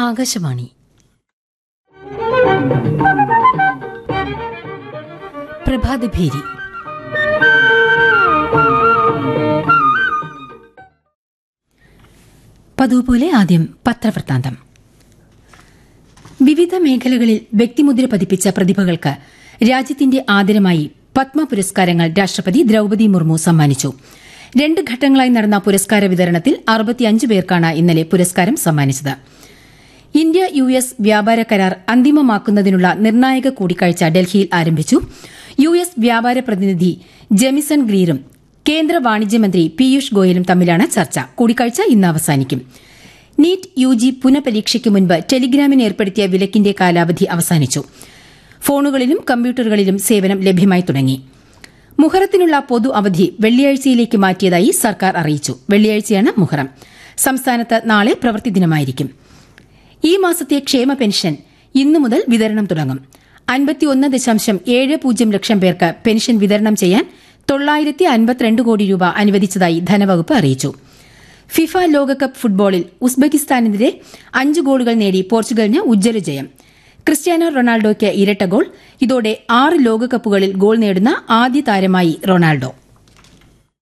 ആകാശവാണി പ്രഭാതഭേരി പതിവ് പോലെ ആദ്യം പത്രവൃത്താന്തം വിവിധ മേഖലകളിൽ വ്യക്തിമുദ്ര പതിപ്പിച്ച പ്രതിഭകൾക്ക് രാജ്യത്തിന്റെ ആദരമായി പത്മ പുരസ്കാരങ്ങൾ രാഷ്ട്രപതി ദ്രൌപതി മുർമു സമ്മാനിച്ചു രണ്ട് ഘട്ടങ്ങളായി നടന്ന പുരസ്കാര വിതരണത്തിൽ അറുപത്തിയഞ്ച് പേർക്കാണ് ഇന്നലെ പുരസ്കാരം സമ്മാനിച്ചത് ഇന്ത്യ യു എസ് വ്യാപാര കരാർ അന്തിമമാക്കുന്നതിനുള്ള നിർണായക കൂടിക്കാഴ്ച ഡൽഹിയിൽ ആരംഭിച്ചു യു എസ് വ്യാപാര പ്രതിനിധി ജെമിസൺ ഗ്രീറും കേന്ദ്ര വാണിജ്യമന്ത്രി പീയൂഷ് ഗോയലും തമ്മിലാണ് ചർച്ച കൂടിക്കാഴ്ച ഇന്ന് അവസാനിക്കും നീറ്റ് യു ജി പുനഃപരീക്ഷയ്ക്ക് മുൻപ് ടെലിഗ്രാമിന് ഏർപ്പെടുത്തിയ വിലക്കിന്റെ കാലാവധി അവസാനിച്ചു ഫോണുകളിലും കമ്പ്യൂട്ടറുകളിലും സേവനം ലഭ്യമായി തുടങ്ങി മുഹറത്തിനുള്ള പൊതു അവധി വെള്ളിയാഴ്ചയിലേക്ക് മാറ്റിയതായി സർക്കാർ അറിയിച്ചു വെള്ളിയാഴ്ചയാണ് മുഹറം സംസ്ഥാനത്ത് നാളെ പ്രവൃത്തി ദിനമായിരിക്കും ഈ മാസത്തെ ക്ഷേമ പെൻഷൻ ഇന്നു മുതൽ വിതരണം തുടങ്ങും അൻപത്തിയൊന്ന് ദശാംശം ഏഴ് പൂജ്യം ലക്ഷം പേർക്ക് പെൻഷൻ വിതരണം ചെയ്യാൻ തൊള്ളായിരത്തി അൻപത്തിരണ്ട് കോടി രൂപ അനുവദിച്ചതായി ധനവകുപ്പ് അറിയിച്ചു ഫിഫ ലോകകപ്പ് ഫുട്ബോളിൽ ഉസ്ബെക്കിസ്ഥാനെതിരെ അഞ്ച് ഗോളുകൾ നേടി പോർച്ചുഗലിന് ഉജ്ജ്വല ജയം ക്രിസ്ത്യാനോ റൊണാൾഡോയ്ക്ക് ഇരട്ട ഗോൾ ഇതോടെ ആറ് ലോകകപ്പുകളിൽ ഗോൾ നേടുന്ന ആദ്യ താരമായി റൊണാൾഡോ